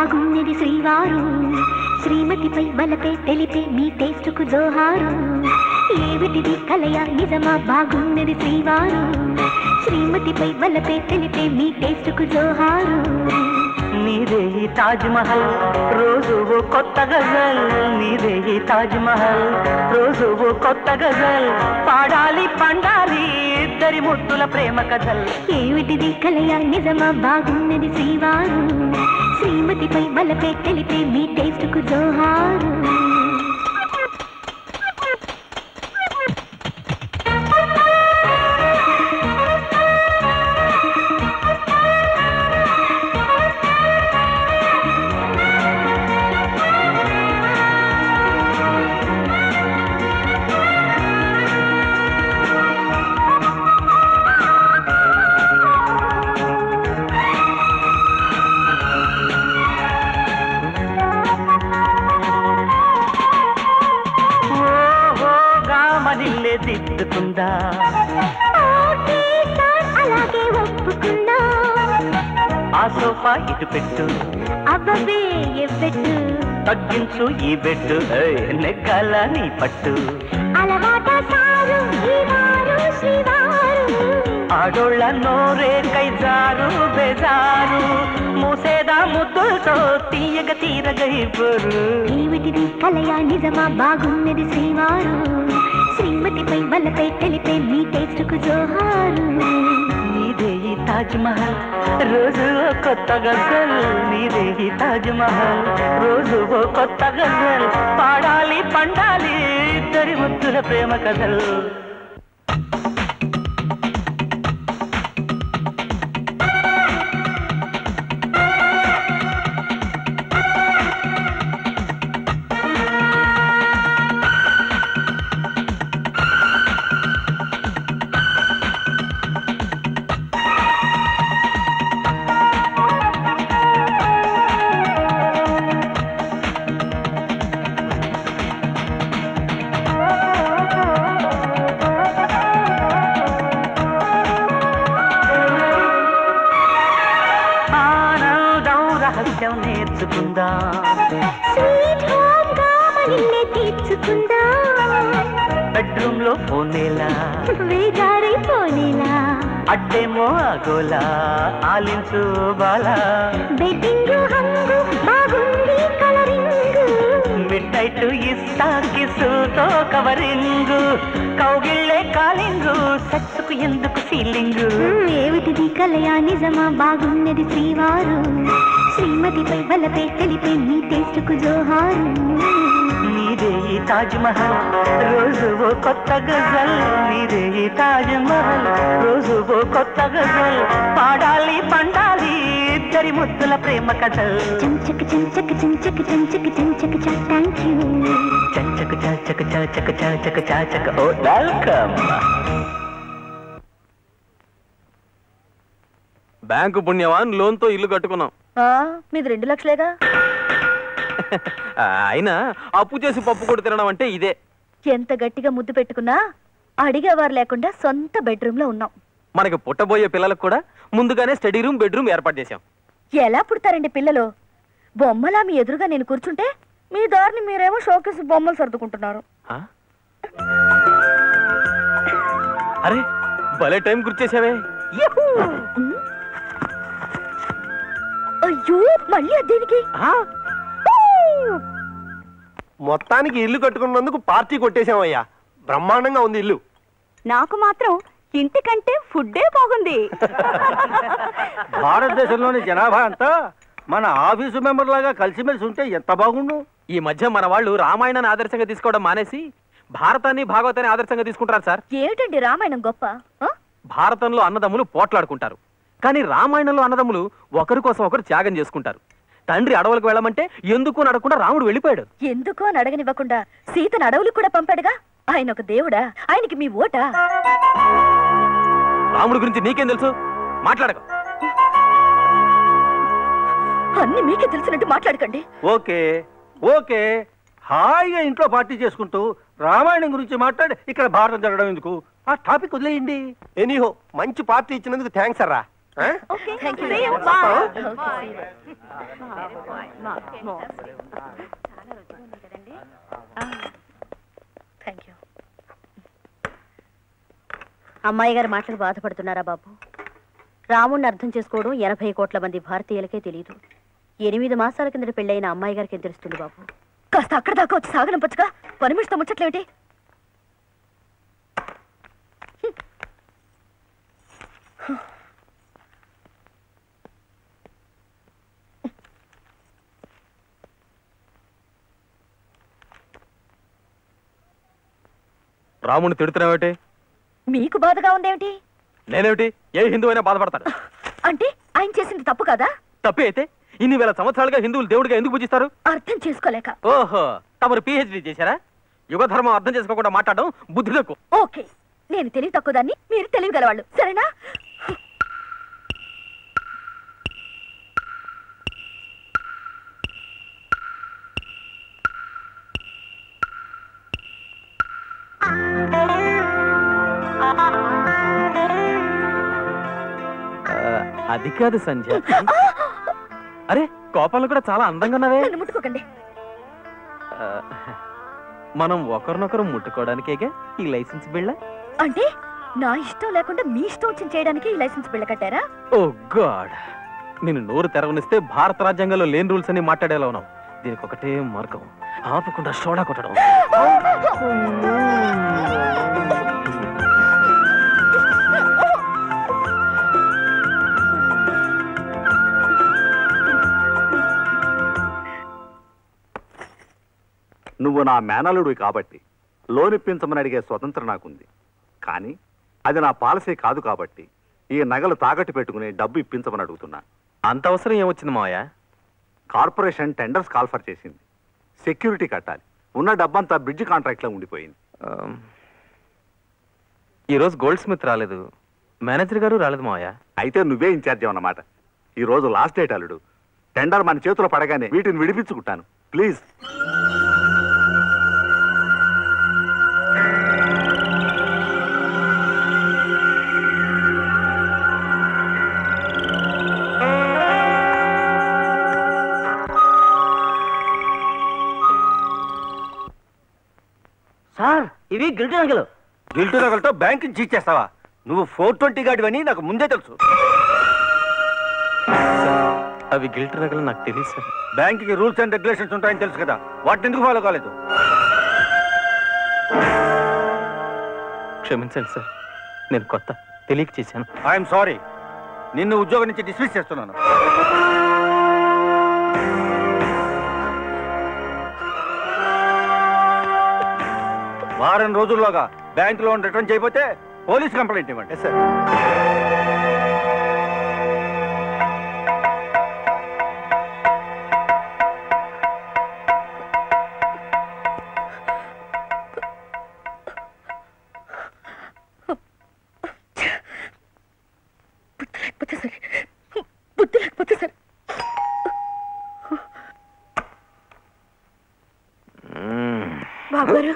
బాగున్నది శ్రీవారు శ్రీమతిపై వలపే తెలిపే మీ టేస్టుకు జోహారు ఏమిటిది కలయ నిజమా బాగున్నది శ్రీవారు శ్రీమతిపై వలపే తెలిపే మీ టేస్టుకు జోహారు నీదే ఈ తాజ్ మహల్ రోజు ఓ కొత్త గజల్ నీదే ఈ తాజ్ మహల్ రోజు ఓ కొత్త గజల్ పాడాలి పండాలి ఇద్దరి ముద్దుల ప్రేమ కథల్ ఏమిటిది కలయ నిజమా బాగున్నది శ్రీవారు శ్రీమతిపై వలపే తెలిపే మీ టేస్టుకు జోహారు ఓహో గామనిల్లే దిద్దుకుందా ఓకే సార్ అలాగే ఒప్పుకున్నా ఆ సోఫా ఇటు పెట్టు అబ్బబే ఎవ్వెట్టు తగ్గించు ఈ బెట్టు ఏయ్, నెగ్గాల నీ పట్టు అలవాట సారు ఈ వారు శ్రీవారు ఆడోళ్ళ నోరే కైజారు బేజారు మూసేదా ముద్దులతో తీయగ తీరగ ఇవ్వరు ఏమిటిది కలయ నిజమా బాగున్నది శ్రీవారు శ్రీమతిపై వల్లపై తెలిపే మీ టేస్టుకు జోహారు నీదే ఈ తాజ్ మహల్ రోజు ఓ కొత్త గజల్ నీదే ఈ తాజ్ మహల్ రోజు ఓ కొత్త గజల్ పాడాలి పండాలి ఇద్దరి ముద్దుల ప్రేమ కథలు ఆనందం రహస్యం నేర్చుకుందా స్వీట్ హోమ్ గా మనిల్లే తీర్చుకుందా బెడ్రూమ్ లో పోనేలా వేజారైపోనేలా అడ్డేమో ఆగోలా ఆలించు బాలా బెడ్డింగ్ హంగు బాగుంది కలరింగ్ మిడ్ నైట్ ఇస్తా కిసుతో కవరింగ్ కౌగిళ్ళే కాలింగ్ సచ్చుకు ఎందుకు ఫీలింగ్ ఏమిటిది కలయ నిజమా బాగున్నది శ్రీవారు శ్రీమతిపై వల్లపై తెలిపే మీ టేస్టుకు జోహారు నీదే ఈ తాజ్ మహల్ రోజు ఓ కొత్త గజల్ నీదే ఈ తాజ్ మహల్ రోజు ఓ కొత్త గజల్ పాడాలి పండాలి ఇద్దరి ముద్దుల ప్రేమ కథల్ చంచక చంచక చంచక చంచక చంచక చ థ్యాంక్ యూ చచ్చక చచ్చక చచ్చక చచ్చక చాచక ఓ వెల్కమ్ బ్యాంకు పుణ్యవాన్ లోన్ తో ఇల్లు కట్టుకున్నాం మీది రెండు లక్షలేగా ఆ, అయినా అప్పు చేసి పప్పు కూడా తినడం అంటే ఇదే ఎంత గట్టిగా ముద్దు పెట్టుకున్నా అడిగేవారు లేకుండా సొంత బెడ్రూమ్ లో ఉన్నాం మనకి పుట్టబోయే పిల్లలకు కూడా ముందుగానే స్టడీ రూమ్ బెడ్రూమ్ ఏర్పాటు చేశాం ఎలా పుడతారండి పిల్లలు బొమ్మలా మీ ఎదురుగా నేను కూర్చుంటే మీ దారిని మీరేమో షోకేసి బొమ్మలు సర్దుకుంటున్నారు ఆ? అరే భలే టైం గుర్చేసావే అయ్యో మళ్ళీ అదేనికి మొత్తానికి ఇల్లు కట్టుకున్నందుకు పార్టీ కొట్టేశామయ్యా బ్రహ్మాండంగా ఉంది ఇల్లు నాకు మాత్రం ఇంటికంటే ఫుడ్డే బాగుంది భారతదేశంలోని జనాభా అంతా మన ఆఫీసు మెంబర్ లాగా కలిసిమెలిసి ఉంటే ఎంత బాగుండు ఈ మధ్య మన వాళ్ళు రామాయణాన్ని ఆదర్శంగా తీసుకోవడం మానేసి భారతాన్ని భాగవతాన్ని ఆదర్శంగా తీసుకుంటారు సార్ ఏమిటండి రామాయణం గొప్ప ఆ? భారతంలో అన్నదమ్ములు పోట్లాడుకుంటారు కానీ రామాయణంలో అన్నదమ్ములు ఒకరి కోసం ఒకరు త్యాగం చేసుకుంటారు తండ్రి అడవులకు వెళ్ళమంటే ఎందుకు నడకుండా రాముడు వెళ్ళిపోయాడు ఎందుకో అని అడగనివ్వకుండా సీతను అడవులకు కూడా పంపాడుగా ఆయన ఒక దేవుడా ఆయనకి మీ ఓటా రాముడి గురించి నీకేం తెలుసు మాట్లాడక అన్ని మీకే తెలిసినట్టు మాట్లాడకండి ఓకే ఓకే హాయిగా ఇంట్లో పార్టీ చేసుకుంటూ రామాయణం గురించి మాట్లాడి ఇక్కడ భారతం జరగడం ఎందుకు ఆ టాపిక్ వదిలేయండి ఎనీహో మంచి పార్టీ ఇచ్చినందుకు థ్యాంక్స్ అర్రా ఆ? థ్యాంక్ యూ థ్యాంక్ యూ అమ్మాయి గారి మాటలకు బాధపడుతున్నారా బాబు రాముణ్ణి అర్థం చేసుకోవడం ఎనభై కోట్ల మంది భారతీయులకే తెలియదు ఎనిమిది మాసాల కిందట పెళ్ళైన అమ్మాయి గారికి ఏం తెలుస్తుంది బాబు కాస్త అక్కడ దాకా వచ్చి సాగనంపచ్చుగా పనిమిడితో ముచ్చట్లేమిటి రాముని తిడుతున్నావేటి మీకు బాధగా ఉందేమిటి నేనేమిటి ఏ హిందూ అయినా బాధపడతాడు అంటే ఆయన చేసింది తప్పు కదా తప్పే అయితే ఇన్ని వేల సంవత్సరాలుగా హిందువులు దేవుడిగా ఎందుకు పూజిస్తారు అర్థం చేసుకోలేక ఓహో తమరు పిహెచ్డి చేశారా యుగ ధర్మం అర్థం చేసుకోకుండా మాట్లాడడం బుద్ధిలకు ఓకే నేను తెలివి తక్కువ దాన్ని మీరు తెలియగలవాళ్ళు సరేనా అది కాదు సంధ్య అరే కోపంలో కూడా చాలా అందంగా ఉన్నావే నన్ను ముట్టుకోకండి ఆ, మనం ఒకరినొకరు ముట్టుకోవడానికేగా ఈ లైసెన్స్ బిళ్ళ అంటే నా ఇష్టం లేకుండా మీ ఇష్టం వచ్చిన చేయడానికి ఈ లైసెన్స్ బిళ్ళ కట్టారా ఓ గాడ్ నేను నోరు తెరవనిస్తే భారత రాజ్యాంగంలో లేని రూల్స్ అని మాట్లాడేలా ఉన్నావు దీనికి ఒకటే మార్గం ఆపకుండా షోడా కొట్టడం నువ్వు నా మేనలుడివి కాబట్టి లోన్ ఇప్పించమని అడిగే స్వతంత్రం నాకుంది కానీ అది నా పాలసీ కాదు కాబట్టి ఈ నగలు తాకట్టు పెట్టుకుని డబ్బు ఇప్పించమని అడుగుతున్నా అంత అవసరం ఏమొచ్చింది మావయ్య కార్పొరేషన్ టెండర్స్ కాల్ఫర్ చేసింది సెక్యూరిటీ కట్టాలి ఉన్న డబ్బంతా బ్రిడ్జ్ కాంట్రాక్ట్లో ఉండిపోయింది ఆమ్, ఈరోజు గోల్డ్ స్మిత్ రాలేదు మేనేజర్ గారు రాలేదు మావయ్య అయితే నువ్వే ఇన్ఛార్జ్ అన్నమాట ఈ రోజు లాస్ట్ డేట్ అల్లుడు టెండర్ మన చేతిలో పడగానే వీటిని విడిపించుకుంటాను ప్లీజ్ సార్ ఇవి గిల్టీ నగలు గిల్టు నగలతో బ్యాంక్ చీట్ చేస్తావా నువ్వు ఫోర్ ట్వంటీ గాడివని నాకు ముందే తెలుసు అవి గిల్ట్ రగలు నాకు తెలియదు సార్ బ్యాంక్కి రూల్స్ అండ్ రెగ్యులేషన్స్ ఉంటాయని తెలుసు కదా వాటిని ఎందుకు ఫాలో కాలేదు క్షమించండి సార్ నేను కొత్త తెలియక చేశాను ఐఎమ్ సారీ నిన్ను ఉద్యోగం నుంచి డిస్మిస్ చేస్తున్నాను వారం రోజుల్లోగా బ్యాంక్ లోన్ రిటర్న్ చేయకపోతే పోలీస్ కంప్లైంట్ ఇవ్వండి సార్ బుద్ధి లేకపోతే సరే బుద్ధి లేకపోతే సరే బాబు గారు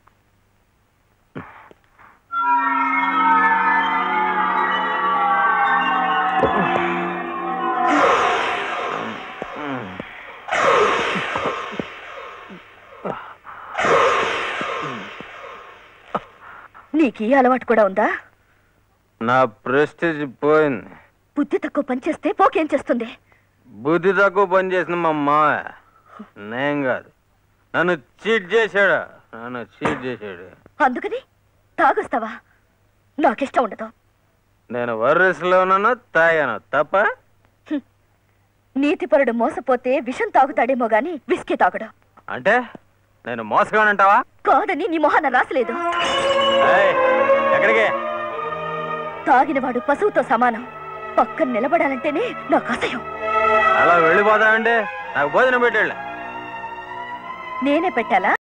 నీకు ఈ అలవాటు కూడా ఉందా నా ప్రెస్టేజ్ పోయింది బుద్ధి తక్కువ పని చేస్తే పోకేం చేస్తుంది బుద్ధి తక్కువ పని చేసిన మా మావయ్య నేను కాదు నన్ను చీట్ చేశాడు నన్ను చీట్ చేశాడు అందుకని తాగొస్తావా నాకిష్టం ఉండదు నేను వర్రెస్లో ఉన్నాను తాగాను తప్ప నీతిపరుడు మోసపోతే విషం తాగుతాడేమో గాని విస్కీ తాగడు అంటే నేను మోసగానంటావా కాదని నీ మొహాన రాసలేదు ఏయ్, ఎక్కడికి తాగినవాడు పశువుతో సమానం పక్కన నిలబడాలంటేనే నాకు అసహ్యం అలా వెళ్ళిపోతామంటే నాకు భోజనం పెట్టాళ్ళ నేనే పెట్టాలా